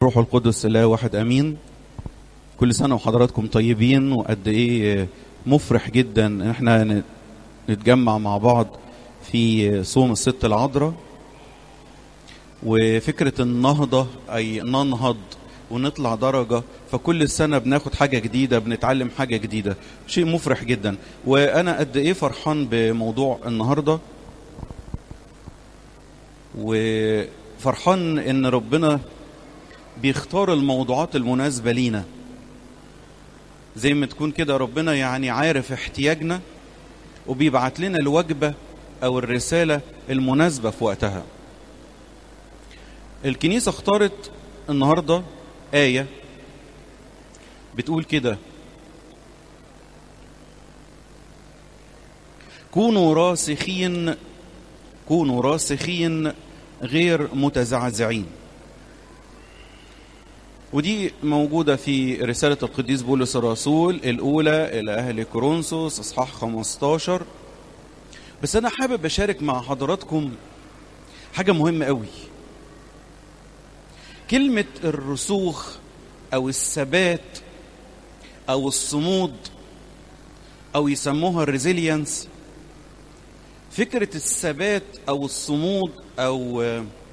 والروح القدس لا واحد امين كل سنه وحضراتكم طيبين وقد ايه مفرح جدا ان احنا نتجمع مع بعض في صوم الست العذراء وفكره النهضه اي ننهض ونطلع درجه فكل سنه بناخد حاجه جديده بنتعلم حاجه جديده شيء مفرح جدا وانا قد ايه فرحان بموضوع النهارده وفرحان ان ربنا بيختار الموضوعات المناسبه لينا زي ما تكون كده ربنا يعني عارف احتياجنا وبيبعت لنا الوجبه او الرساله المناسبه في وقتها الكنيسه اختارت النهارده ايه بتقول كده كونوا راسخين كونوا راسخين غير متزعزعين ودي موجودة في رسالة القديس بولس الرسول الأولى إلى أهل كورنثوس إصحاح 15 بس أنا حابب أشارك مع حضراتكم حاجة مهمة قوي كلمة الرسوخ أو الثبات أو الصمود أو يسموها الريزيلينس فكرة الثبات أو الصمود أو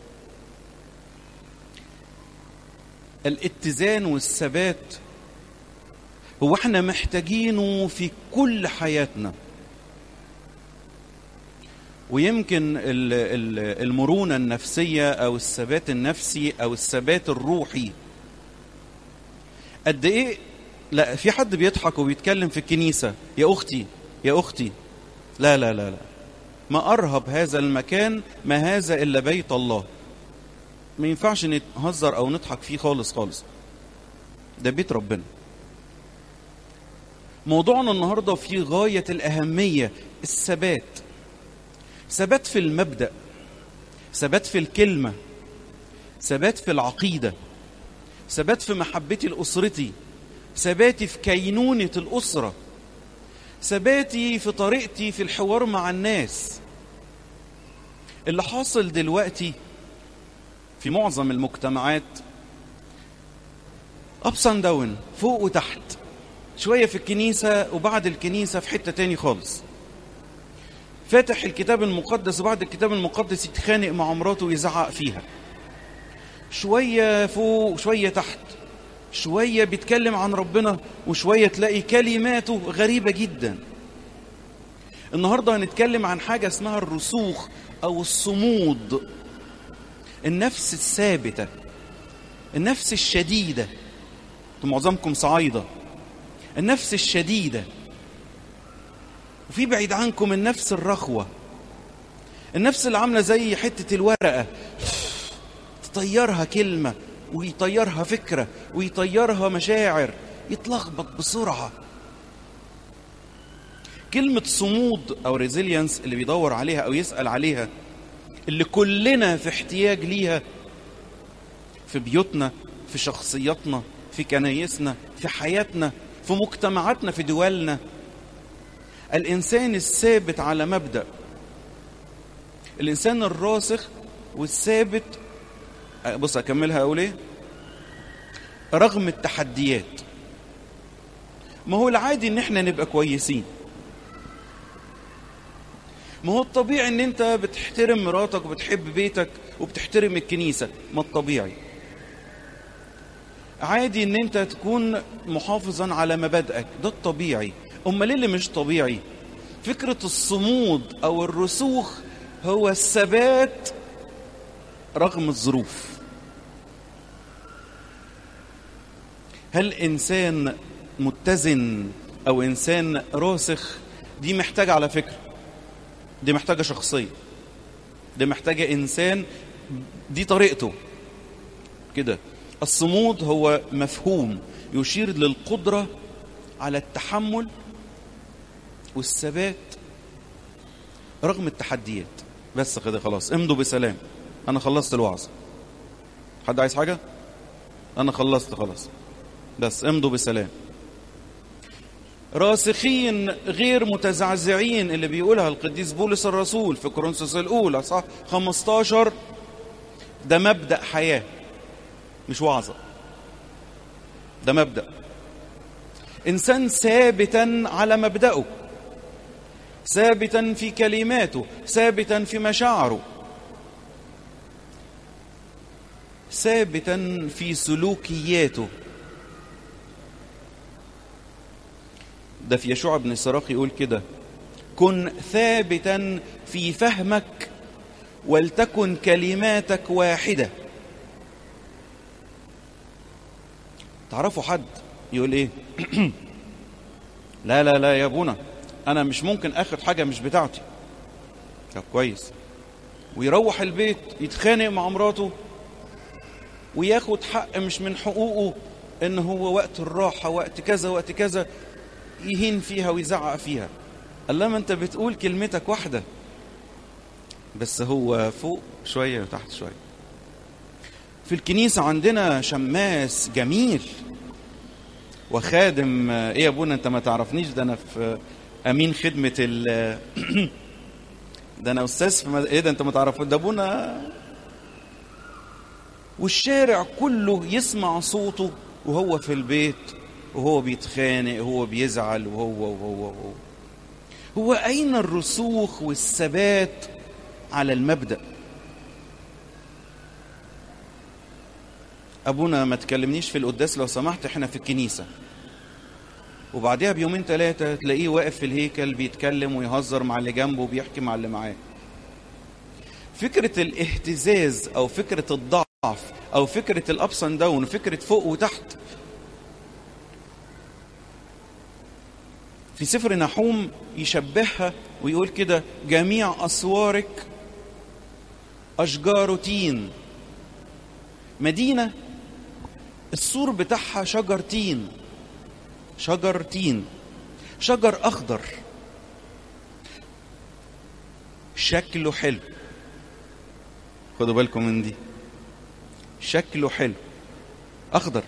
الاتزان والثبات هو احنا محتاجينه في كل حياتنا ويمكن المرونة النفسية أو الثبات النفسي أو الثبات الروحي قد إيه لا في حد بيضحك وبيتكلم في الكنيسة يا أختي يا أختي لا لا لا لا ما أرهب هذا المكان ما هذا إلا بيت الله ما ينفعش نهزر أو نضحك فيه خالص خالص ده بيت ربنا موضوعنا النهاردة في غاية الأهمية الثبات ثبات في المبدأ ثبات في الكلمة ثبات في العقيدة ثبات في محبتي لأسرتي ثباتي في كينونة الأسرة ثباتي في طريقتي في الحوار مع الناس اللي حاصل دلوقتي في معظم المجتمعات ابس اند داون فوق وتحت شويه في الكنيسه وبعد الكنيسه في حته تاني خالص فاتح الكتاب المقدس وبعد الكتاب المقدس يتخانق مع مراته ويزعق فيها شويه فوق وشويه تحت شويه بيتكلم عن ربنا وشويه تلاقي كلماته غريبه جدا النهارده هنتكلم عن حاجه اسمها الرسوخ او الصمود النفس الثابته النفس الشديده انتم معظمكم صعايده النفس الشديده وفي بعيد عنكم النفس الرخوه النفس اللي عامله زي حته الورقه تطيرها كلمه ويطيرها فكره ويطيرها مشاعر يتلخبط بسرعه كلمه صمود او ريزيلينس اللي بيدور عليها او يسال عليها اللي كلنا في احتياج ليها في بيوتنا في شخصياتنا في كنايسنا في حياتنا في مجتمعاتنا في دولنا الانسان الثابت على مبدا الانسان الراسخ والثابت بص اكملها اقول ايه رغم التحديات ما هو العادي ان احنا نبقى كويسين ما هو الطبيعي ان انت بتحترم مراتك وبتحب بيتك وبتحترم الكنيسه ما الطبيعي عادي ان انت تكون محافظا على مبادئك ده الطبيعي امال اللي مش طبيعي فكره الصمود او الرسوخ هو الثبات رغم الظروف هل انسان متزن او انسان راسخ دي محتاجه على فكره دي محتاجه شخصيه دي محتاجه انسان دي طريقته كده الصمود هو مفهوم يشير للقدره على التحمل والثبات رغم التحديات بس كده خلاص امضوا بسلام انا خلصت الوعظ حد عايز حاجه انا خلصت خلاص بس امضوا بسلام راسخين غير متزعزعين اللي بيقولها القديس بولس الرسول في كورنثوس الاولى صح 15 ده مبدا حياه مش وعظة ده مبدأ إنسان ثابتا على مبدأه ثابتا في كلماته ثابتا في مشاعره ثابتا في سلوكياته ده في يشوع بن سراق يقول كده كن ثابتا في فهمك ولتكن كلماتك واحدة تعرفوا حد يقول ايه لا لا لا يا ابونا انا مش ممكن اخد حاجة مش بتاعتي طب كويس ويروح البيت يتخانق مع مراته وياخد حق مش من حقوقه ان هو وقت الراحة وقت كذا وقت كذا يهين فيها ويزعق فيها قال لما انت بتقول كلمتك واحدة بس هو فوق شوية وتحت شوية في الكنيسة عندنا شماس جميل وخادم ايه يا ابونا انت ما تعرفنيش ده انا في امين خدمة ال ده انا استاذ في مد... ايه ده انت ما تعرفه ده ابونا والشارع كله يسمع صوته وهو في البيت وهو بيتخانق وهو بيزعل وهو وهو وهو هو أين الرسوخ والثبات على المبدأ أبونا ما تكلمنيش في القداس لو سمحت احنا في الكنيسة وبعدها بيومين ثلاثة تلاقيه واقف في الهيكل بيتكلم ويهزر مع اللي جنبه وبيحكي مع اللي معاه فكرة الاهتزاز أو فكرة الضعف أو فكرة الأبس اند داون فكرة فوق وتحت في سفر نحوم يشبهها ويقول كده جميع أسوارك أشجار تين مدينة السور بتاعها شجر تين شجر تين شجر أخضر شكله حلو خدوا بالكم من دي شكله حلو أخضر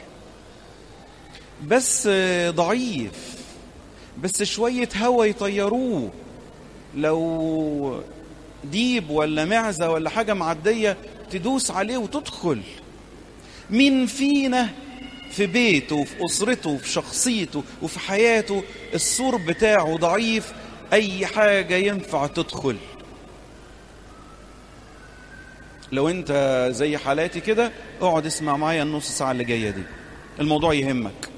بس ضعيف بس شوية هوا يطيروه لو ديب ولا معزة ولا حاجة معدية تدوس عليه وتدخل مين فينا في بيته وفي أسرته وفي شخصيته وفي حياته السور بتاعه ضعيف أي حاجة ينفع تدخل لو انت زي حالاتي كده اقعد اسمع معايا النص ساعة اللي جاية دي الموضوع يهمك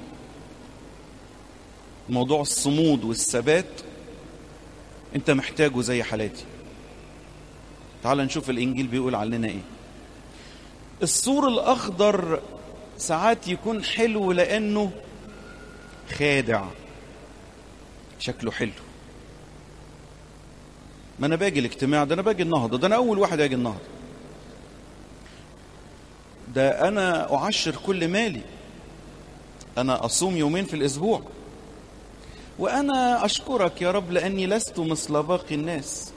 موضوع الصمود والثبات انت محتاجه زي حالاتي تعال نشوف الانجيل بيقول عننا ايه السور الاخضر ساعات يكون حلو لانه خادع شكله حلو ما انا باجي الاجتماع ده انا باجي النهضه ده انا اول واحد اجي النهضه ده انا اعشر كل مالي انا اصوم يومين في الاسبوع وأنا أشكرك يا رب لأني لست مثل باقي الناس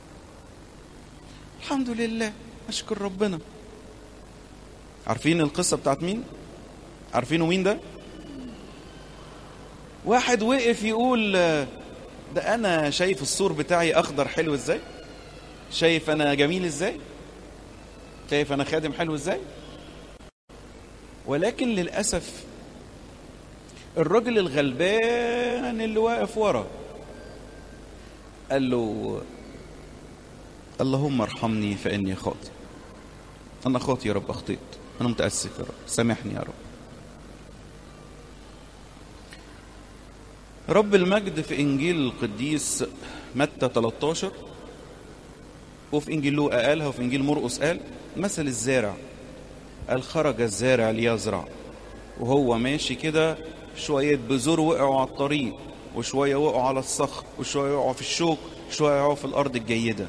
الحمد لله أشكر ربنا عارفين القصة بتاعت مين؟ عارفينه مين ده؟ واحد وقف يقول ده أنا شايف السور بتاعي أخضر حلو إزاي؟ شايف أنا جميل إزاي؟ شايف أنا خادم حلو إزاي؟ ولكن للأسف الراجل الغلبان اللي واقف ورا قال له اللهم ارحمني فاني خاطئ انا خاطئ يا رب اخطيت انا متاسف يا رب سامحني يا رب رب المجد في انجيل القديس متى 13 وفي انجيل لوقا قالها وفي انجيل مرقس قال مثل الزارع قال خرج الزارع ليزرع وهو ماشي كده شوية بذور وقعوا على الطريق وشوية وقعوا على الصخر وشوية وقعوا في الشوك شوية وقعوا في الأرض الجيدة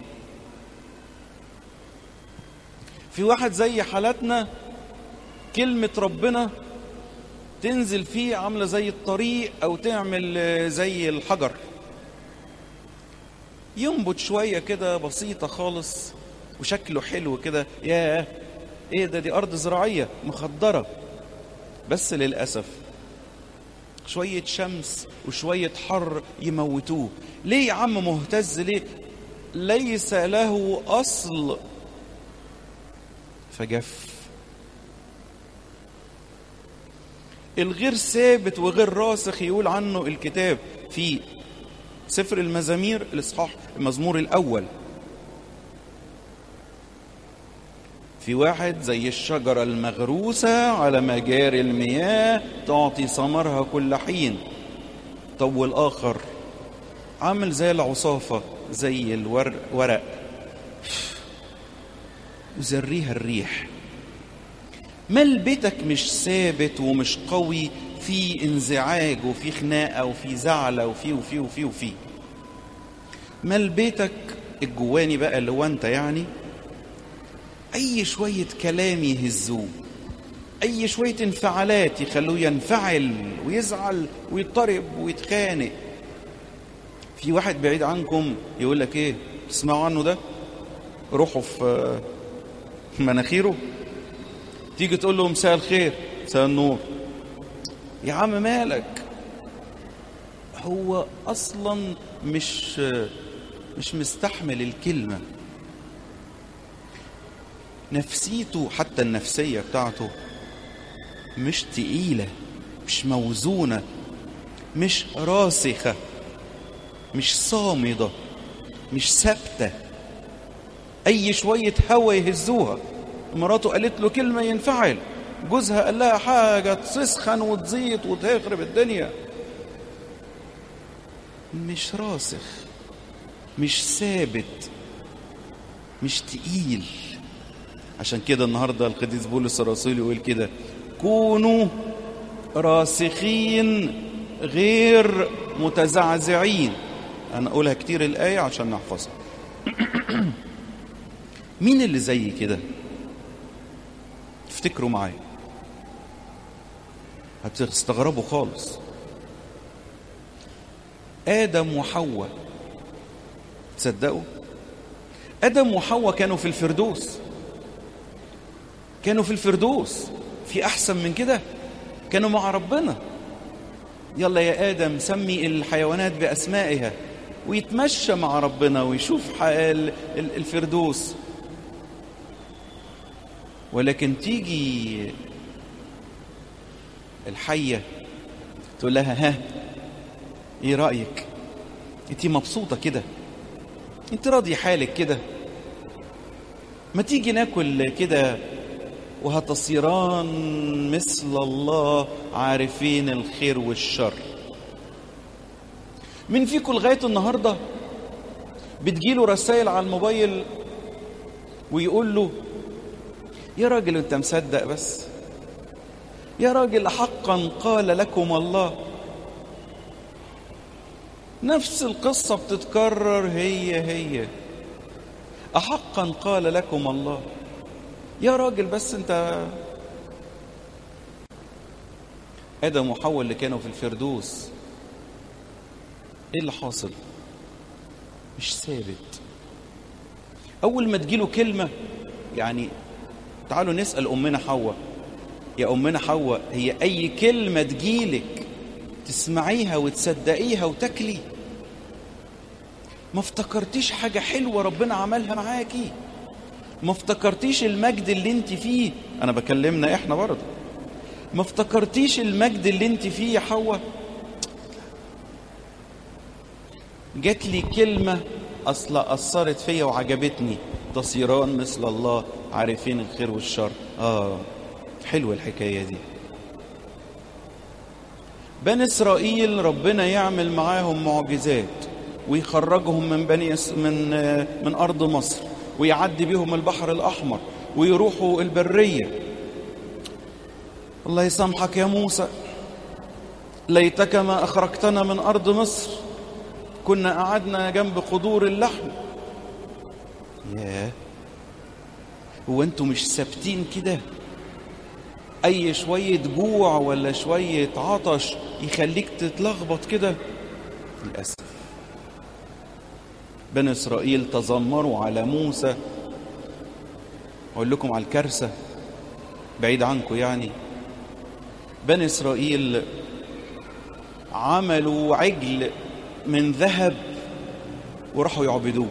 في واحد زي حالتنا كلمة ربنا تنزل فيه عاملة زي الطريق أو تعمل زي الحجر ينبت شوية كده بسيطة خالص وشكله حلو كده ياه ايه ده دي أرض زراعية مخضرة بس للأسف شوية شمس وشوية حر يموتوه ليه يا عم مهتز ليه ليس له أصل فجف الغير ثابت وغير راسخ يقول عنه الكتاب في سفر المزامير الاصحاح المزمور الاول في واحد زي الشجرة المغروسة على مجاري المياه تعطي ثمرها كل حين طب والآخر عامل زي العصافة زي الورق يزريها الريح مال بيتك مش ثابت ومش قوي في انزعاج وفي خناقة وفي زعلة وفي وفي وفي وفي مال بيتك الجواني بقى اللي هو انت يعني اي شوية كلام يهزوه اي شوية انفعالات يخلوه ينفعل ويزعل ويضطرب ويتخانق في واحد بعيد عنكم يقول لك ايه تسمعوا عنه ده روحوا في مناخيره تيجي تقول له مساء الخير مساء النور يا عم مالك هو اصلا مش مش مستحمل الكلمه نفسيته حتى النفسيه بتاعته مش تقيله مش موزونه مش راسخه مش صامده مش ثابته اي شويه هوا يهزوها مراته قالت له كلمه ينفعل جوزها قال لها حاجه تسخن وتزيط وتخرب الدنيا مش راسخ مش ثابت مش تقيل عشان كده النهارده القديس بولس الرسول يقول كده كونوا راسخين غير متزعزعين انا اقولها كتير الايه عشان نحفظها مين اللي زي كده افتكروا معايا هتستغربوا خالص ادم وحواء تصدقوا ادم وحواء كانوا في الفردوس كانوا في الفردوس في احسن من كده كانوا مع ربنا يلا يا ادم سمي الحيوانات باسمائها ويتمشى مع ربنا ويشوف الفردوس ولكن تيجي الحية تقول لها ها ايه رأيك انت مبسوطة كده انت راضي حالك كده ما تيجي ناكل كده وهتصيران مثل الله عارفين الخير والشر من فيكم لغاية النهاردة بتجيله رسائل على الموبايل ويقول له يا راجل انت مصدق بس يا راجل حقا قال لكم الله نفس القصة بتتكرر هي هي أحقا قال لكم الله يا راجل بس انت آدم وحواء اللي كانوا في الفردوس ايه اللي حاصل مش ثابت أول ما تجيله كلمة يعني تعالوا نسأل أمنا حواء يا أمنا حواء هي أي كلمة تجيلك تسمعيها وتصدقيها وتاكلي ما افتكرتيش حاجة حلوة ربنا عملها معاكي ما افتكرتيش المجد اللي انت فيه انا بكلمنا احنا برضه ما افتكرتيش المجد اللي انت فيه يا حواء جات لي كلمة اصل اثرت فيا وعجبتني تصيران مثل الله عارفين الخير والشر اه حلوه الحكايه دي بني اسرائيل ربنا يعمل معاهم معجزات ويخرجهم من بني من من ارض مصر ويعدي بهم البحر الاحمر ويروحوا البريه الله يسامحك يا موسى ليتك ما اخرجتنا من ارض مصر كنا قعدنا جنب قدور اللحم ياه هو انتوا مش ثابتين كده اي شويه جوع ولا شويه عطش يخليك تتلخبط كده للاسف بني اسرائيل تذمروا على موسى اقول لكم على الكارثه بعيد عنكم يعني بني اسرائيل عملوا عجل من ذهب وراحوا يعبدوه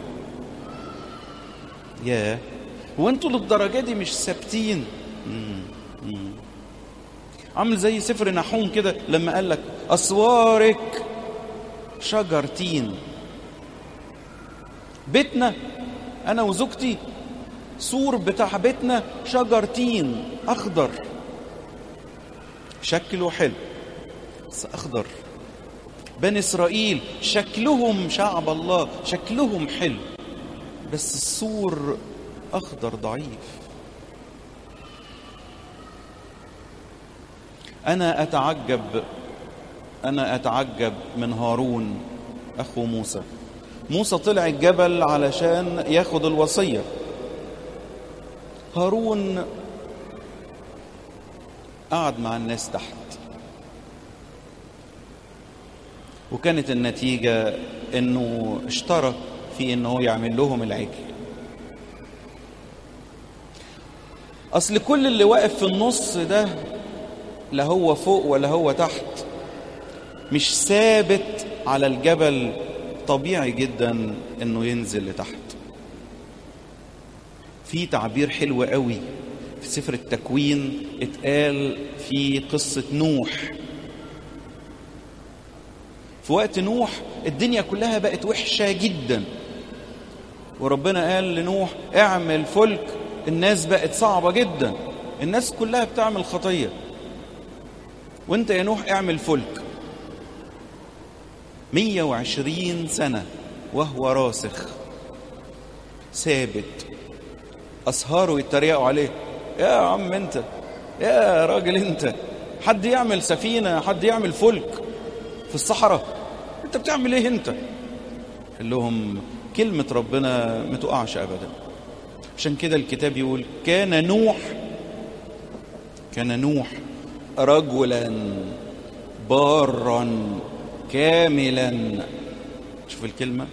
ياه هو انتوا للدرجه دي مش ثابتين عامل زي سفر نحوم كده لما قال لك أسوارك شجر تين بيتنا أنا وزوجتي سور بتاع بيتنا شجر تين أخضر شكله حلو بس أخضر بني إسرائيل شكلهم شعب الله شكلهم حلو بس السور أخضر ضعيف أنا أتعجب أنا أتعجب من هارون أخو موسى موسى طلع الجبل علشان ياخد الوصية هارون قعد مع الناس تحت وكانت النتيجة انه اشترك في انه يعمل لهم العجل اصل كل اللي واقف في النص ده لا هو فوق ولا هو تحت مش ثابت على الجبل طبيعي جدا انه ينزل لتحت في تعبير حلو قوي في سفر التكوين اتقال في قصة نوح في وقت نوح الدنيا كلها بقت وحشة جدا وربنا قال لنوح اعمل فلك الناس بقت صعبة جدا الناس كلها بتعمل خطية وانت يا نوح اعمل فلك 120 سنة وهو راسخ ثابت أسهاروا يتريقوا عليه يا عم انت يا راجل انت حد يعمل سفينة حد يعمل فلك في الصحراء انت بتعمل ايه انت قال لهم كلمة ربنا ما تقعش أبدا عشان كده الكتاب يقول كان نوح كان نوح رجلا بارا كاملا شوف الكلمة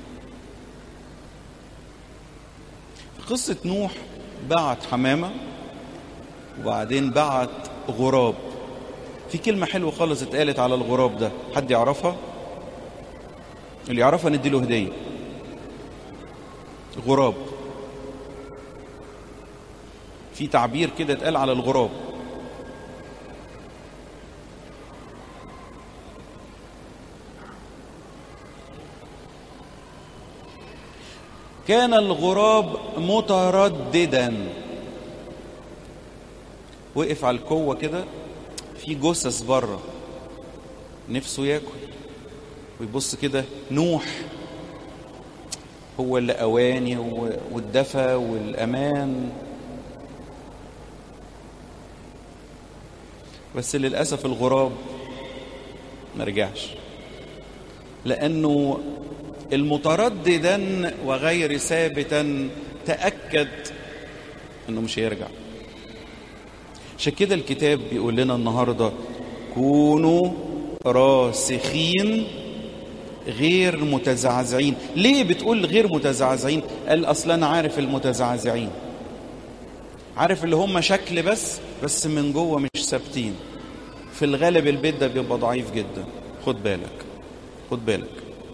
في قصة نوح بعت حمامة وبعدين بعت غراب في كلمة حلوة خالص اتقالت على الغراب ده حد يعرفها اللي يعرفها نديله هدية غراب في تعبير كده اتقال على الغراب كان الغراب مترددا وقف على الكوة كده في جثث بره نفسه ياكل ويبص كده نوح هو اللي أواني والدفى والأمان بس للأسف الغراب ما رجعش لأنه المترددا وغير ثابتا تأكد أنه مش هيرجع عشان كده الكتاب بيقول لنا النهاردة كونوا راسخين غير متزعزعين ليه بتقول غير متزعزعين قال اصلا انا عارف المتزعزعين عارف اللي هم شكل بس بس من جوه مش ثابتين في الغالب البيت ده بيبقى ضعيف جدا خد بالك خد بالك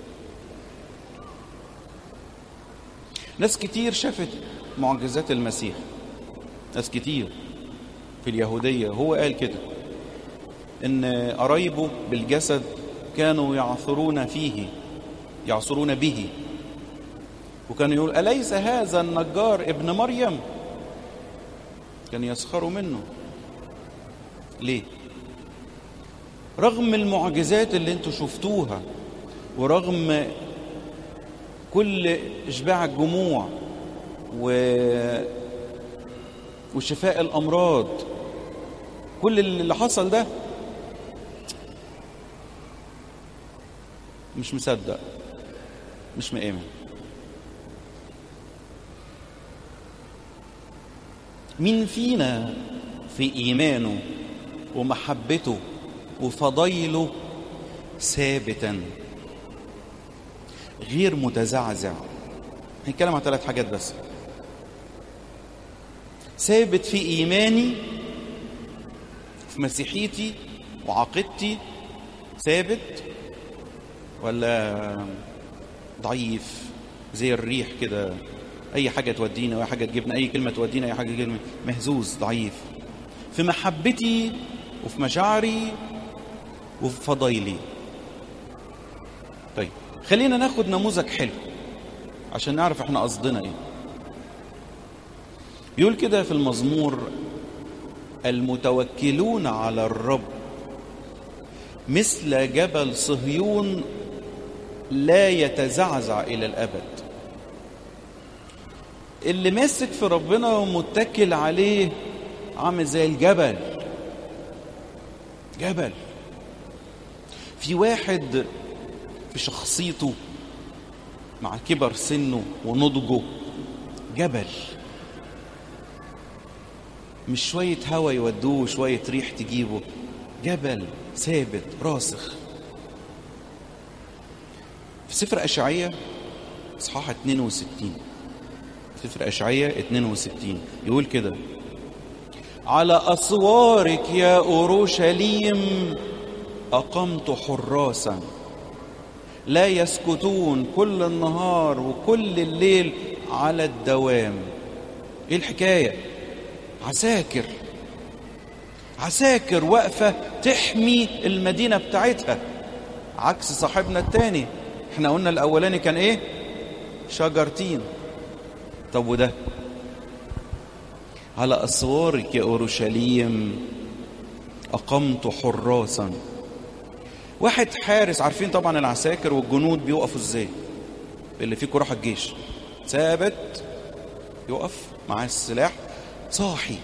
ناس كتير شافت معجزات المسيح ناس كتير في اليهودية هو قال كده ان قرايبه بالجسد كانوا يعثرون فيه يعثرون به وكان يقول أليس هذا النجار ابن مريم كان يسخروا منه ليه رغم المعجزات اللي انتوا شفتوها ورغم كل اشباع الجموع و وشفاء الامراض كل اللي حصل ده مش مصدق مش مآمن مين فينا في إيمانه ومحبته وفضيله ثابتا غير متزعزع هنتكلم عن ثلاث حاجات بس ثابت في إيماني في مسيحيتي وعقيدتي ثابت ولا ضعيف زي الريح كده اي حاجه تودينا اي حاجه تجيبنا اي كلمه تودينا اي حاجه تجيبنا مهزوز ضعيف في محبتي وفي مشاعري وفي فضايلي طيب خلينا ناخد نموذج حلو عشان نعرف احنا قصدنا ايه يقول كده في المزمور المتوكلون على الرب مثل جبل صهيون لا يتزعزع الى الابد اللي ماسك في ربنا ومتكل عليه عامل زي الجبل جبل في واحد في شخصيته مع كبر سنه ونضجه جبل مش شوية هوا يودوه شوية ريح تجيبه جبل ثابت راسخ في سفر أشعية إصحاح 62 سفر أشعية 62 يقول كده على أسوارك يا أورشليم أقمت حراسا لا يسكتون كل النهار وكل الليل على الدوام ايه الحكايه عساكر عساكر واقفه تحمي المدينه بتاعتها عكس صاحبنا التاني احنا قلنا الاولاني كان ايه شجرتين طب وده على اسوارك يا اورشليم اقمت حراسا واحد حارس عارفين طبعا العساكر والجنود بيقفوا ازاي اللي فيكم راح الجيش ثابت يقف معاه السلاح صاحي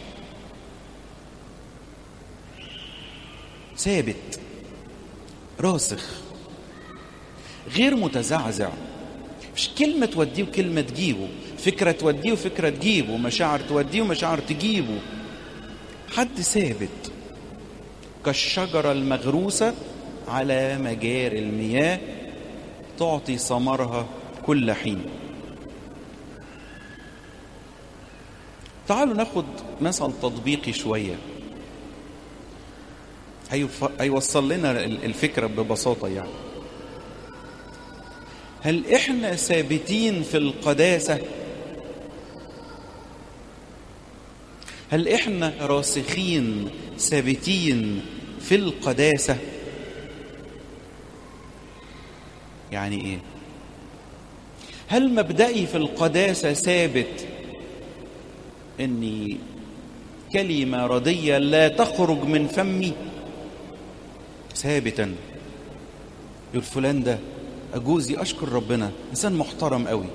ثابت راسخ غير متزعزع مش كلمة توديه وكلمة تجيبه فكرة توديه وفكرة تجيبه مشاعر توديه ومشاعر تجيبه حد ثابت كالشجرة المغروسة على مجاري المياه تعطي ثمرها كل حين تعالوا ناخد مثل تطبيقي شوية هيوصل لنا الفكرة ببساطة يعني هل احنا ثابتين في القداسة هل احنا راسخين ثابتين في القداسه يعني ايه هل مبدئي في القداسة ثابت اني كلمة ردية لا تخرج من فمي ثابتا يقول فلان ده أجوزي أشكر ربنا إنسان محترم قوي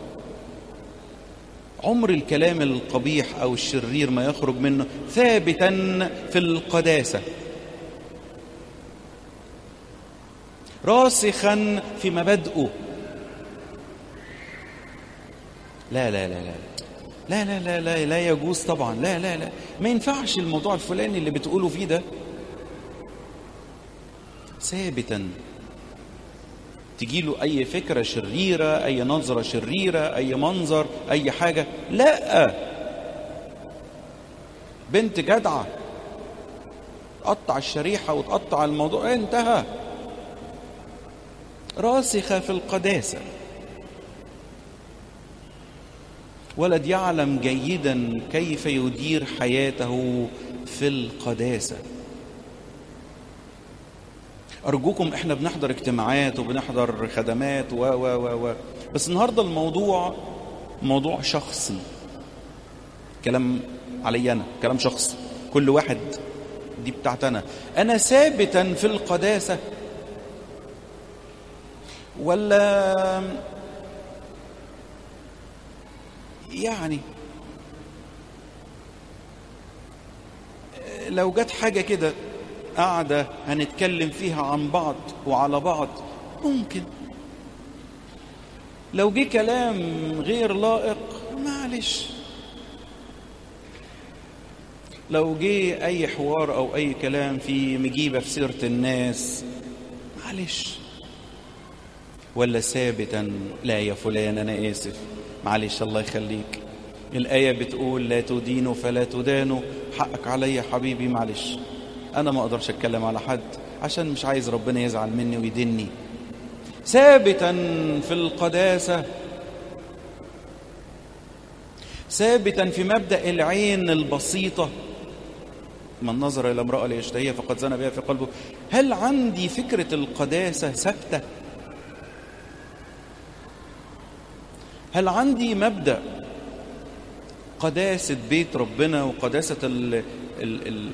عمر الكلام القبيح أو الشرير ما يخرج منه ثابتا في القداسة راسخا في مبادئه لا لا لا لا لا لا لا لا لا يجوز طبعا لا لا لا ما ينفعش الموضوع الفلاني اللي بتقوله فيه ده ثابتا تجيله اي فكره شريره اي نظره شريره اي منظر اي حاجه لا بنت جدعه تقطع الشريحه وتقطع الموضوع انتهى راسخة في القداسة ولد يعلم جيدا كيف يدير حياته في القداسة أرجوكم إحنا بنحضر اجتماعات وبنحضر خدمات و و و و بس النهاردة الموضوع موضوع شخصي كلام علي أنا كلام شخصي كل واحد دي بتاعت أنا أنا ثابتا في القداسة ولا يعني لو جت حاجة كده قاعدة هنتكلم فيها عن بعض وعلى بعض ممكن لو جه كلام غير لائق معلش لو جه أي حوار أو أي كلام في مجيبة في سيرة الناس معلش ولا ثابتا لا يا فلان أنا آسف معلش الله يخليك الآية بتقول لا تدينوا فلا تدانوا حقك عليا حبيبي معلش أنا ما أقدرش أتكلم على حد عشان مش عايز ربنا يزعل مني ويدني ثابتا في القداسة ثابتا في مبدأ العين البسيطة من نظر إلى امرأة ليشتهيها فقد زنى بها في قلبه هل عندي فكرة القداسة ثابتة هل عندي مبدأ قداسة بيت ربنا وقداسة ال ال ال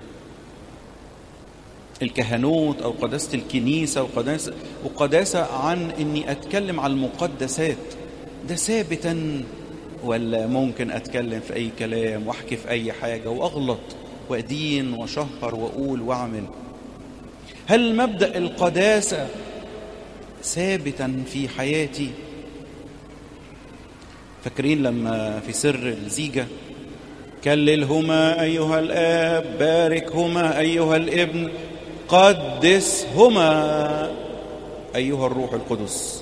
الكهنوت أو قداسة الكنيسة وقداسة, وقداسة عن أني أتكلم عن المقدسات ده ثابتا ولا ممكن أتكلم في أي كلام وأحكي في أي حاجة وأغلط وأدين وشهر وأقول وأعمل هل مبدأ القداسة ثابتا في حياتي فاكرين لما في سر الزيجة كللهما أيها الآب باركهما أيها الابن قدسهما أيها الروح القدس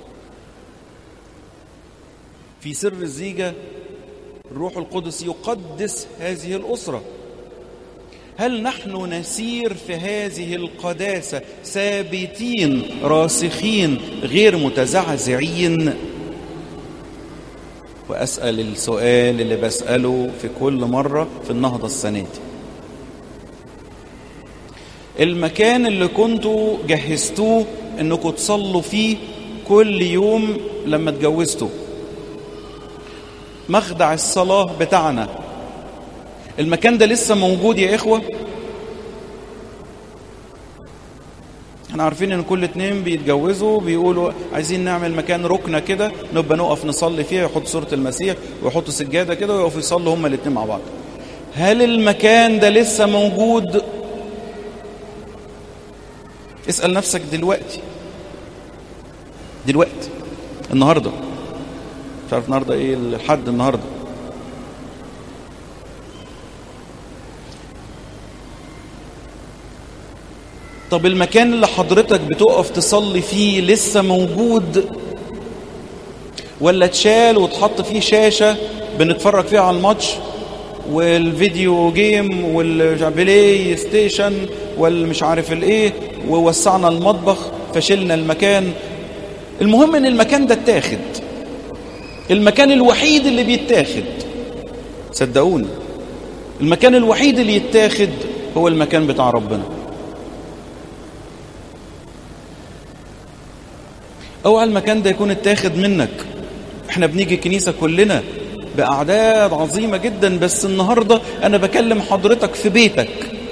في سر الزيجة الروح القدس يقدس هذه الأسرة هل نحن نسير في هذه القداسة ثابتين راسخين غير متزعزعين وأسأل السؤال اللي بسأله في كل مرة في النهضة السنة دي المكان اللي كنتوا جهزتوه انكم تصلوا فيه كل يوم لما اتجوزتوا مخدع الصلاة بتاعنا المكان ده لسه موجود يا إخوة احنا عارفين ان كل اتنين بيتجوزوا بيقولوا عايزين نعمل مكان ركنه كده نبقى نقف نصلي فيها يحط صوره المسيح ويحطوا سجاده كده ويقفوا يصلوا هما الاتنين مع بعض هل المكان ده لسه موجود اسال نفسك دلوقتي دلوقتي النهارده مش عارف النهارده ايه الحد النهارده طب المكان اللي حضرتك بتقف تصلي فيه لسه موجود ولا اتشال واتحط فيه شاشة بنتفرج فيها على الماتش والفيديو جيم والبلاي ستيشن والمش عارف الايه ووسعنا المطبخ فشلنا المكان المهم ان المكان ده اتاخد المكان الوحيد اللي بيتاخد صدقوني المكان الوحيد اللي يتاخد هو المكان بتاع ربنا اوعى المكان ده يكون اتاخد منك احنا بنيجي الكنيسه كلنا باعداد عظيمه جدا بس النهارده انا بكلم حضرتك في بيتك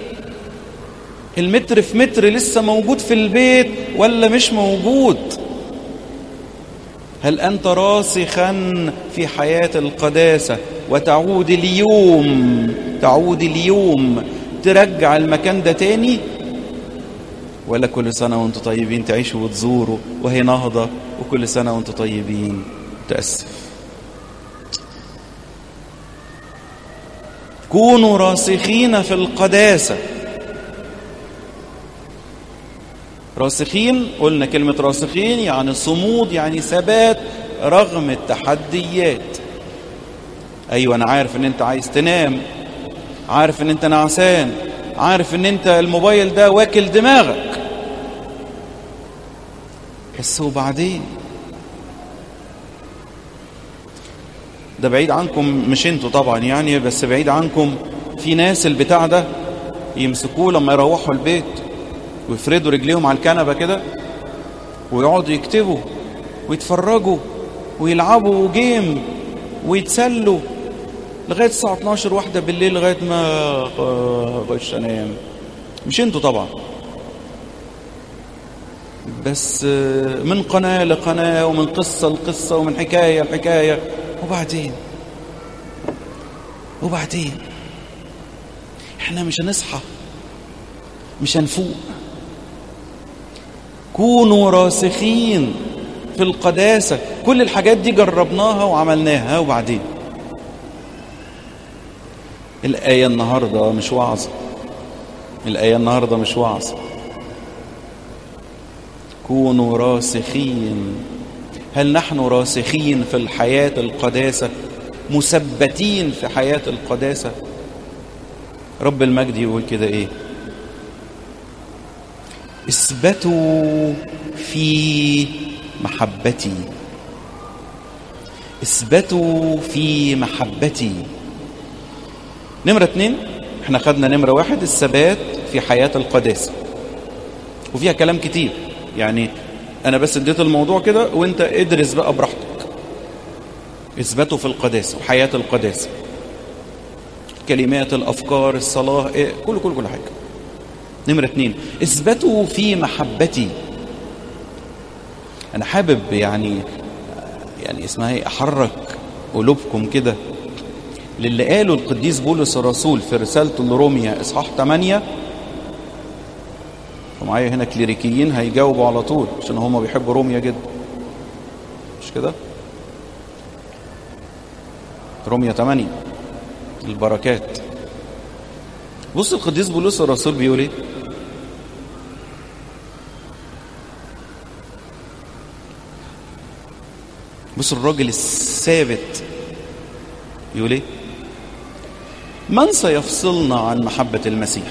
المتر في متر لسه موجود في البيت ولا مش موجود هل انت راسخا في حياه القداسه وتعود اليوم تعود اليوم ترجع المكان ده تاني ولا كل سنة وانتم طيبين تعيشوا وتزوروا وهي نهضة وكل سنة وانتم طيبين تأسف كونوا راسخين في القداسة راسخين قلنا كلمة راسخين يعني صمود يعني ثبات رغم التحديات أيوة أنا عارف إن أنت عايز تنام عارف إن أنت نعسان عارف إن أنت الموبايل ده واكل دماغك بس وبعدين ده بعيد عنكم مش انتوا طبعا يعني بس بعيد عنكم في ناس البتاع ده يمسكوه لما يروحوا البيت ويفردوا رجليهم على الكنبة كده ويقعدوا يكتبوا ويتفرجوا ويلعبوا جيم ويتسلوا لغاية الساعة 12 واحدة بالليل لغاية ما اخش انام مش انتوا طبعا بس من قناة لقناة ومن قصة لقصة ومن حكاية لحكاية وبعدين وبعدين احنا مش هنصحى مش هنفوق كونوا راسخين في القداسة كل الحاجات دي جربناها وعملناها وبعدين الآية النهاردة مش وعظة الآية النهاردة مش وعظة كونوا راسخين هل نحن راسخين في الحياة القداسة مثبتين في حياة القداسة رب المجد يقول كده ايه اثبتوا في محبتي اثبتوا في محبتي نمرة اتنين احنا خدنا نمرة واحد الثبات في حياة القداسة وفيها كلام كتير يعني انا بس اديت الموضوع كده وانت ادرس بقى براحتك اثبته في القداسة وحياة القداسة كلمات الافكار الصلاة إيه كل كل كل حاجة نمرة اتنين اثبته في محبتي انا حابب يعني يعني اسمها ايه احرك قلوبكم كده للي قاله القديس بولس الرسول في رسالته لروميا اصحاح 8 ومعايا هنا كليريكيين هيجاوبوا على طول عشان هم بيحبوا روميا جدا مش كده روميا 8 البركات بص القديس بولس الرسول بيقول ايه بص الراجل الثابت يقول ايه من سيفصلنا عن محبة المسيح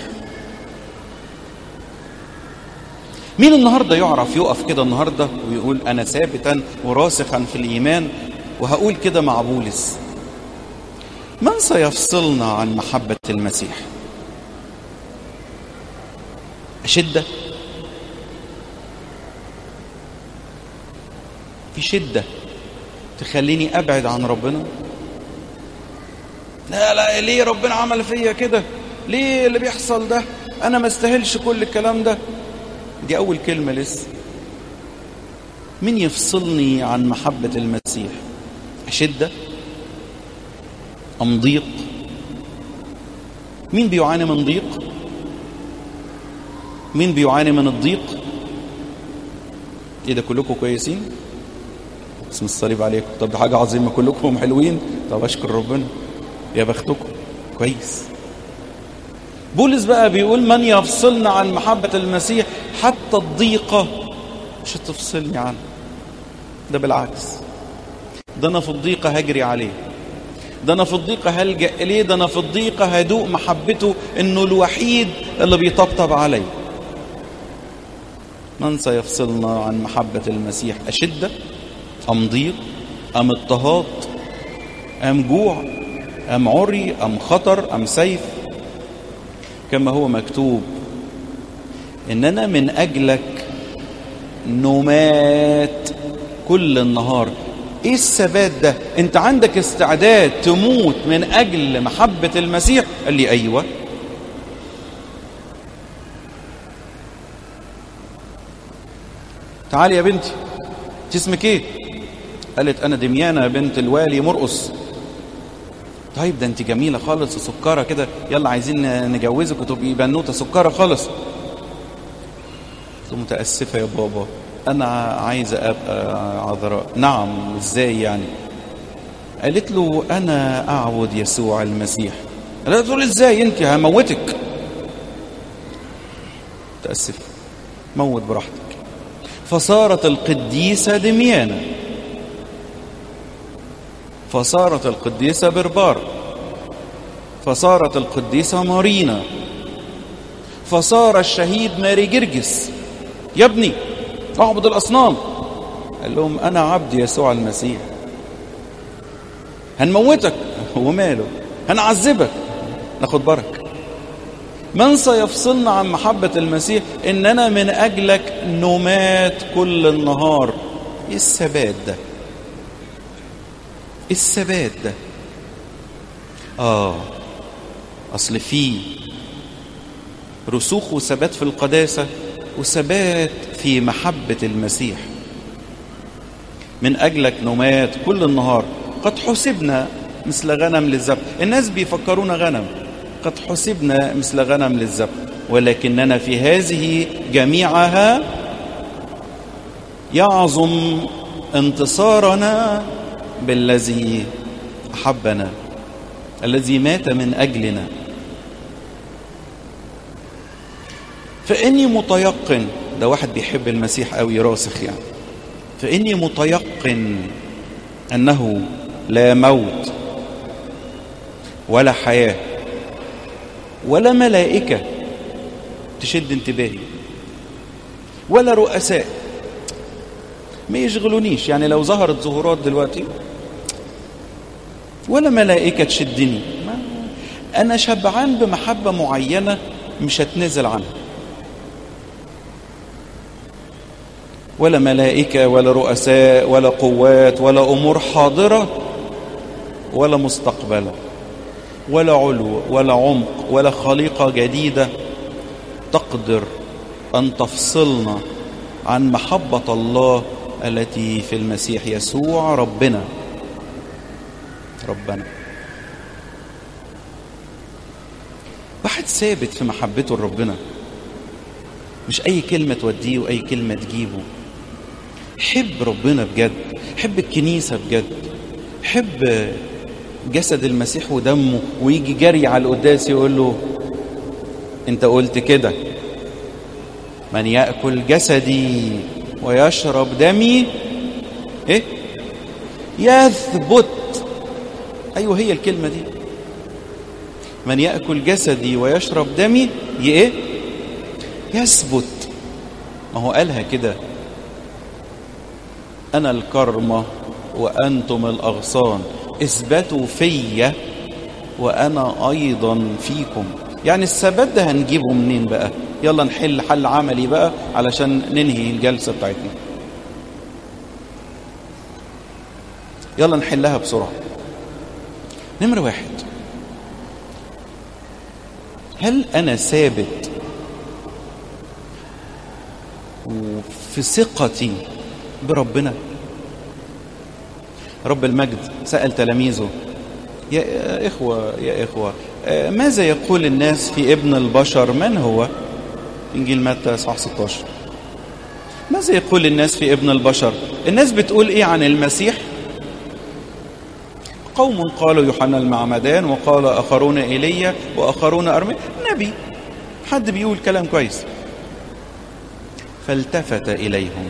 مين النهاردة يعرف يقف كده النهاردة ويقول أنا ثابتا وراسخا في الإيمان وهقول كده مع بولس من سيفصلنا عن محبة المسيح شدة في شدة تخليني أبعد عن ربنا لا لا ليه ربنا عمل فيا كده ليه اللي بيحصل ده أنا ما استاهلش كل الكلام ده دي أول كلمة لسه مين يفصلني عن محبة المسيح شدة أم ضيق مين بيعاني من ضيق مين بيعاني من الضيق ايه ده كلكم كويسين اسم الصليب عليكم طب ده حاجة عظيمة كلكم حلوين طب اشكر ربنا يا بختكم كويس بولس بقى بيقول من يفصلنا عن محبة المسيح حتى الضيقة مش هتفصلني عنه ده بالعكس ده انا في الضيقة هجري عليه ده انا في الضيقة هلجأ اليه ده انا في الضيقة هدوق محبته انه الوحيد اللي بيطبطب علي من سيفصلنا عن محبة المسيح أشدة أم ضيق أم اضطهاد أم جوع أم عري أم خطر أم سيف كما هو مكتوب إننا من أجلك نمات كل النهار ايه الثبات ده انت عندك استعداد تموت من اجل محبة المسيح قال لي ايوه تعالي يا بنتي اسمك ايه قالت انا دميانة بنت الوالي مرقص طيب ده انت جميلة خالص وسكرة كده يلا عايزين نجوزك وتبقي بنوتة سكرة خالص قلت متأسفة يا بابا انا عايزة ابقى عذراء نعم ازاي يعني قالت له انا اعبد يسوع المسيح قالت له ازاي انت هموتك متأسف موت براحتك فصارت القديسة دميانة فصارت القديسة بربار فصارت القديسة مارينا فصار الشهيد ماري جرجس يا ابني اعبد الأصنام قال لهم أنا عبد يسوع المسيح هنموتك وماله هنعذبك ناخد برك من سيفصلنا عن محبة المسيح إننا من أجلك نمات كل النهار إيه الثبات ده إيه الثبات ده آه أصل فيه رسوخ وثبات في القداسة وثبات في محبة المسيح من أجلك نمات كل النهار قد حسبنا مثل غنم للذبح الناس بيفكرونا غنم قد حسبنا مثل غنم للذبح ولكننا في هذه جميعها يعظم انتصارنا بالذي أحبنا الذي مات من أجلنا فإني متيقن ده واحد بيحب المسيح قوي راسخ يعني فإني متيقن أنه لا موت ولا حياة ولا ملائكة تشد انتباهي ولا رؤساء ما يشغلونيش يعني لو ظهرت ظهورات دلوقتي ولا ملائكة تشدني ما انا شبعان بمحبة معينة مش هتنزل عنها ولا ملائكة ولا رؤساء ولا قوات ولا امور حاضرة ولا مستقبلة ولا علو ولا عمق ولا خليقة جديدة تقدر أن تفصلنا عن محبة الله التي في المسيح يسوع ربنا ربنا واحد ثابت في محبته لربنا مش أي كلمة توديه وأي كلمة تجيبه حب ربنا بجد حب الكنيسة بجد حب جسد المسيح ودمه ويجي جري على القداس يقول له انت قلت كده من يأكل جسدي ويشرب دمي ايه يثبت ايوه هي الكلمة دي من يأكل جسدي ويشرب دمي ايه يثبت ما هو قالها كده انا الكرمة وانتم الاغصان اثبتوا فيا وانا ايضا فيكم يعني الثبات ده هنجيبه منين بقى يلا نحل حل عملي بقى علشان ننهي الجلسة بتاعتنا يلا نحلها بسرعة نمرة واحد هل أنا ثابت في ثقتي بربنا رب المجد سأل تلاميذه يا إخوة يا إخوة ماذا يقول الناس في ابن البشر من هو إنجيل متى صح 16 ماذا يقول الناس في ابن البشر الناس بتقول إيه عن المسيح قوم قالوا يوحنا المعمدان وقال آخرون إيليا وآخرون أرمي نبي حد بيقول كلام كويس فالتفت إليهم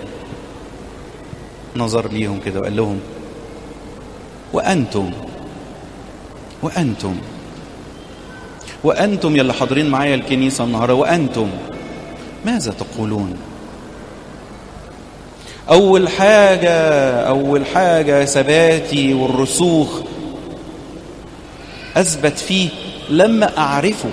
نظر ليهم كده وقال لهم وأنتم وأنتم وأنتم يلي حاضرين معايا الكنيسة النهاردة وأنتم ماذا تقولون أول حاجة أول حاجة ثباتي والرسوخ أثبت فيه لما أعرفه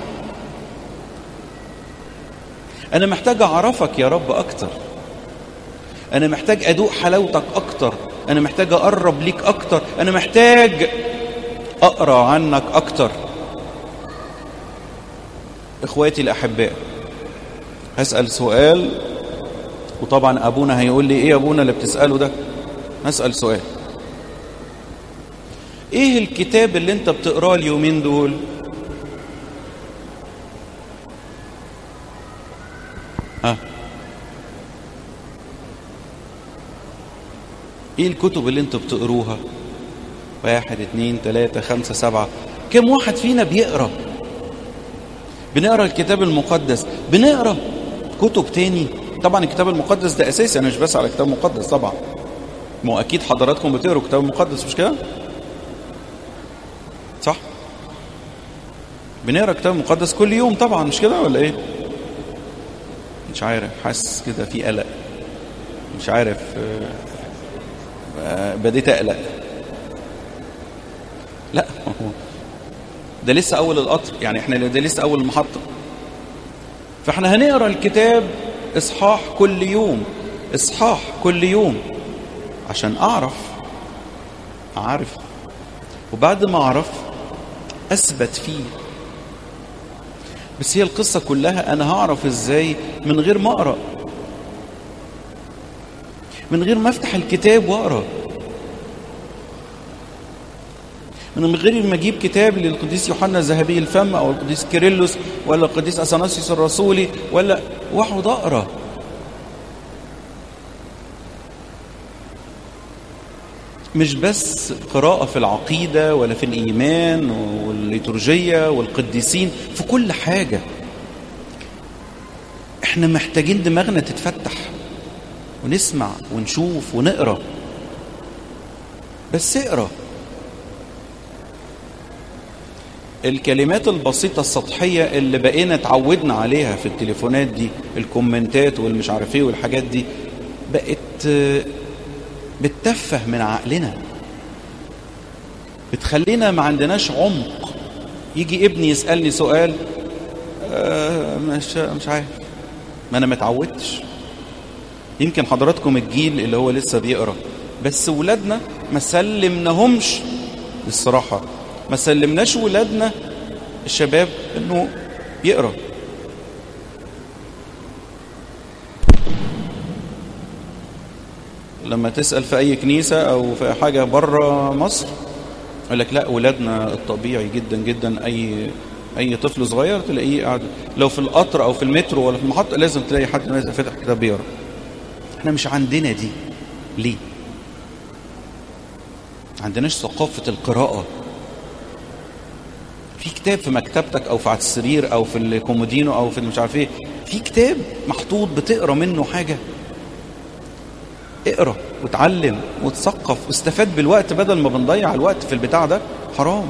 أنا محتاج أعرفك يا رب أكتر أنا محتاج أدوق حلاوتك أكتر أنا محتاج أقرب ليك أكتر أنا محتاج أقرأ عنك أكتر إخواتي الأحباء هسأل سؤال وطبعا أبونا هيقول لي إيه أبونا اللي بتسأله ده هسأل سؤال إيه الكتاب اللي أنت بتقراه اليومين دول ها ايه الكتب اللي انتوا بتقروها واحد اتنين تلاتة خمسة سبعة كم واحد فينا بيقرأ بنقرأ الكتاب المقدس بنقرأ كتب تاني طبعا الكتاب المقدس ده اساسي انا مش بس على الكتاب المقدس طبعا ما هو اكيد حضراتكم بتقروا الكتاب المقدس مش كده صح بنقرا الكتاب المقدس كل يوم طبعا مش كده ولا ايه مش عارف حاسس كده في قلق مش عارف بديت اقلق لا ده لسه اول القطر يعني احنا ده لسه اول المحطه فاحنا هنقرا الكتاب اصحاح كل يوم اصحاح كل يوم عشان اعرف اعرف وبعد ما اعرف اثبت فيه بس هي القصة كلها أنا هعرف إزاي من غير ما أقرأ من غير ما أفتح الكتاب وأقرأ من غير ما أجيب كتاب للقديس يوحنا الذهبي الفم أو القديس كيرلس ولا القديس أثناسيوس الرسولي ولا وأقعد أقرأ مش بس قراءة في العقيدة ولا في الإيمان والليتورجية والقديسين في كل حاجة احنا محتاجين دماغنا تتفتح ونسمع ونشوف ونقرا بس اقرا الكلمات البسيطة السطحية اللي بقينا اتعودنا عليها في التليفونات دي الكومنتات والمش عارف ايه والحاجات دي بقت بتتفه من عقلنا بتخلينا ما عندناش عمق يجي ابني يسالني سؤال آه مش مش عارف ما انا ما اتعودتش يمكن حضراتكم الجيل اللي هو لسه بيقرا بس ولادنا ما سلمناهمش الصراحه ما سلمناش ولادنا الشباب انه يقرا لما تسال في اي كنيسه او في حاجه بره مصر يقول لك لا ولادنا الطبيعي جدا جدا اي اي طفل صغير تلاقيه قاعد لو في القطر او في المترو ولا في المحطه لازم تلاقي حد فاتح كتاب بيقرا احنا مش عندنا دي ليه عندناش ثقافه القراءه في كتاب في مكتبتك او في على السرير او في الكومودينو او في مش عارف ايه في كتاب محطوط بتقرا منه حاجه اقرا وتعلم وتثقف واستفاد بالوقت بدل ما بنضيع الوقت في البتاع ده حرام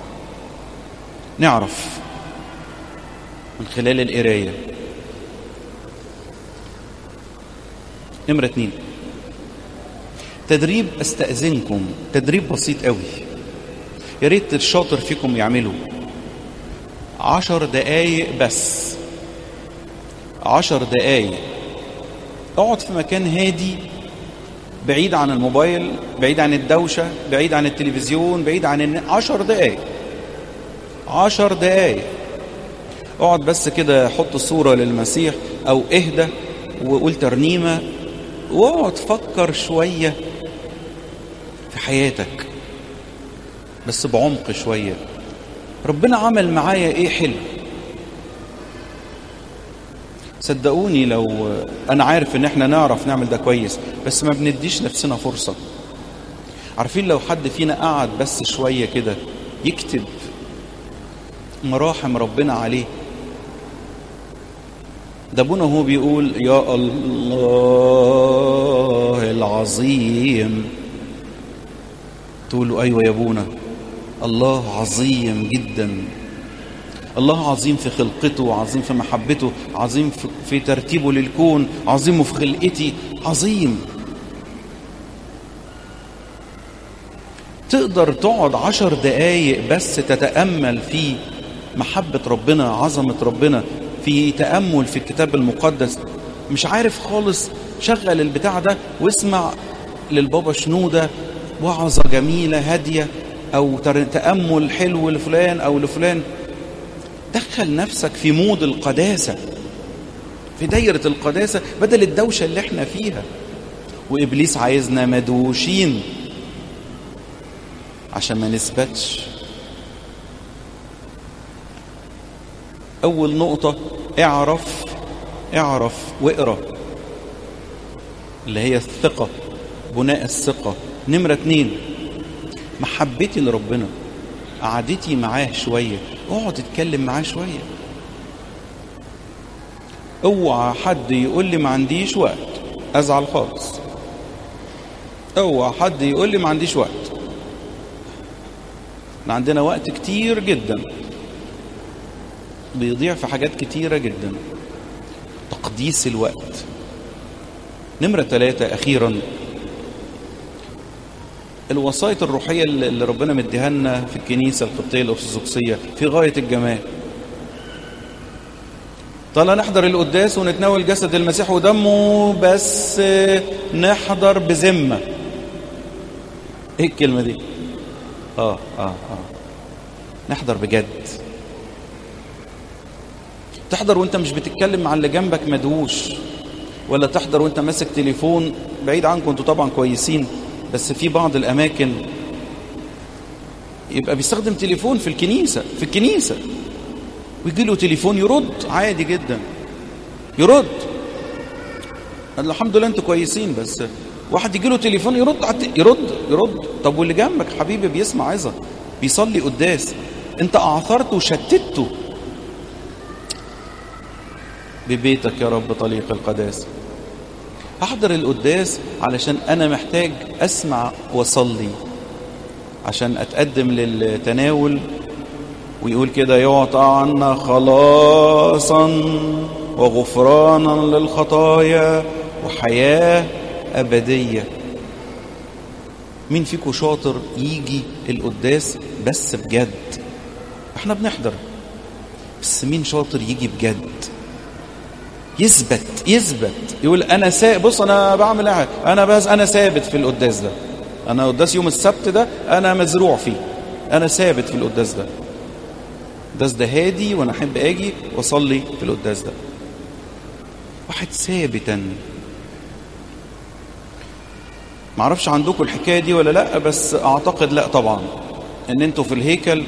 نعرف من خلال القرايه نمرة اتنين تدريب استأذنكم تدريب بسيط قوي يا ريت الشاطر فيكم يعمله عشر دقايق بس عشر دقايق اقعد في مكان هادي بعيد عن الموبايل بعيد عن الدوشة بعيد عن التلفزيون بعيد عن الن... عشر دقايق عشر دقايق اقعد بس كده حط صورة للمسيح او اهدى وقول ترنيمة واقعد فكر شوية في حياتك بس بعمق شوية ربنا عمل معايا ايه حلو صدقوني لو انا عارف ان احنا نعرف نعمل ده كويس بس ما بنديش نفسنا فرصة عارفين لو حد فينا قعد بس شوية كده يكتب مراحم ربنا عليه ده ابونا هو بيقول يا الله العظيم تقول له ايوه يا ابونا الله عظيم جدا الله عظيم في خلقته عظيم في محبته عظيم في ترتيبه للكون عظيم في خلقتي عظيم تقدر تقعد عشر دقايق بس تتأمل في محبة ربنا عظمة ربنا في تأمل في الكتاب المقدس مش عارف خالص شغل البتاع ده واسمع للبابا شنودة وعظة جميلة هادية أو تأمل حلو لفلان أو لفلان دخل نفسك في مود القداسة في دايرة القداسة بدل الدوشة اللي احنا فيها وإبليس عايزنا مدوشين عشان ما نثبتش أول نقطة اعرف اعرف واقرا اللي هي الثقة بناء الثقة نمرة اتنين محبتي لربنا قعدتي معاه شوية اقعد اتكلم معاه شوية اوعى حد يقول لي ما عنديش وقت ازعل خالص اوعى حد يقول لي ما عنديش وقت احنا عندنا وقت كتير جدا بيضيع في حاجات كتيرة جدا تقديس الوقت نمرة ثلاثة أخيرا الوسائط الروحية اللي ربنا مديها لنا في الكنيسة القبطية الأرثوذكسية في غاية الجمال طالما نحضر القداس ونتناول جسد المسيح ودمه بس نحضر بذمة ايه الكلمة دي اه اه اه نحضر بجد تحضر وانت مش بتتكلم مع اللي جنبك مدووش ولا تحضر وانت ماسك تليفون بعيد عنكم انتوا طبعا كويسين بس في بعض الاماكن يبقى بيستخدم تليفون في الكنيسة في الكنيسة ويجي له تليفون يرد عادي جدا يرد الحمد لله انتوا كويسين بس واحد يجي له تليفون يرد عت... يرد يرد طب واللي جنبك حبيبي بيسمع عظه بيصلي قداس انت اعثرته وشتته ببيتك يا رب طريق القداسه احضر القداس علشان انا محتاج اسمع واصلي عشان اتقدم للتناول ويقول كده يعطى عنا خلاصا وغفرانا للخطايا وحياه ابديه مين فيكم شاطر يجي القداس بس بجد احنا بنحضر بس مين شاطر يجي بجد يثبت يثبت يقول انا سا... بص انا بعمل ايه انا بس انا ثابت في القداس ده انا قداس يوم السبت ده انا مزروع فيه انا ثابت في القداس ده القداس ده هادي وانا احب اجي واصلي في القداس ده واحد ثابتا معرفش عندكم الحكايه دي ولا لا بس اعتقد لا طبعا ان انتوا في الهيكل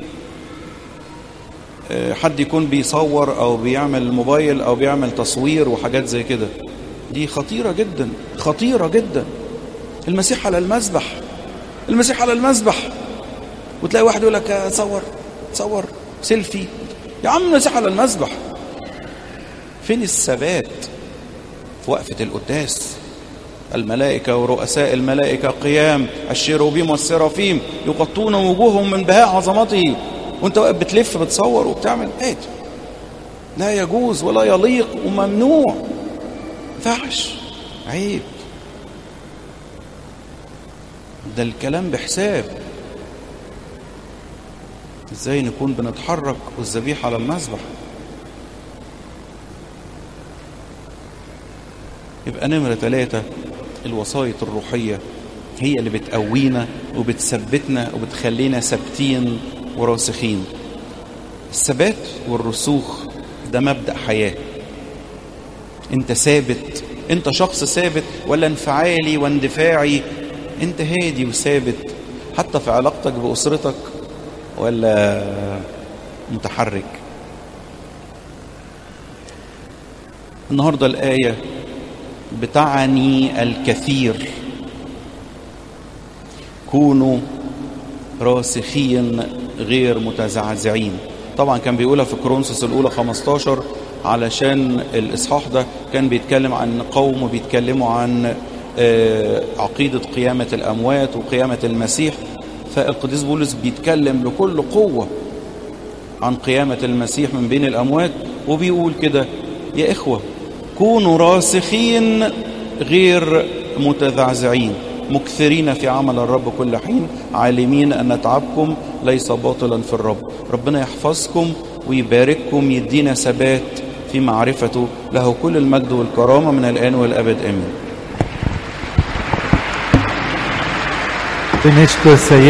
حد يكون بيصور او بيعمل موبايل او بيعمل تصوير وحاجات زي كده دي خطيرة جدا خطيرة جدا المسيح على المذبح المسيح على المذبح وتلاقي واحد يقول لك صور صور سيلفي يا عم المسيح على المذبح فين الثبات في وقفة القداس الملائكة ورؤساء الملائكة قيام الشيروبيم والسرافيم يغطون وجوههم من بهاء عظمته وانت واقف بتلف بتصور وبتعمل ايه لا يجوز ولا يليق وممنوع فحش عيب ده الكلام بحساب ازاي نكون بنتحرك والذبيحه على المذبح يبقى نمرة ثلاثة الوسائط الروحية هي اللي بتقوينا وبتثبتنا وبتخلينا ثابتين وراسخين الثبات والرسوخ ده مبدأ حياة انت ثابت انت شخص ثابت ولا انفعالي واندفاعي انت هادي وثابت حتى في علاقتك بأسرتك ولا متحرك النهاردة الآية بتعني الكثير كونوا راسخين غير متزعزعين طبعا كان بيقولها في كرونسوس الأولى 15 علشان الإصحاح ده كان بيتكلم عن قوم بيتكلموا عن عقيدة قيامة الأموات وقيامة المسيح فالقديس بولس بيتكلم بكل قوة عن قيامة المسيح من بين الأموات وبيقول كده يا إخوة كونوا راسخين غير متزعزعين مكثرين في عمل الرب كل حين عالمين أن تعبكم ليس باطلا في الرب ربنا يحفظكم ويبارككم يدينا ثبات في معرفته له كل المجد والكرامة من الآن والأبد آمين Tenéis que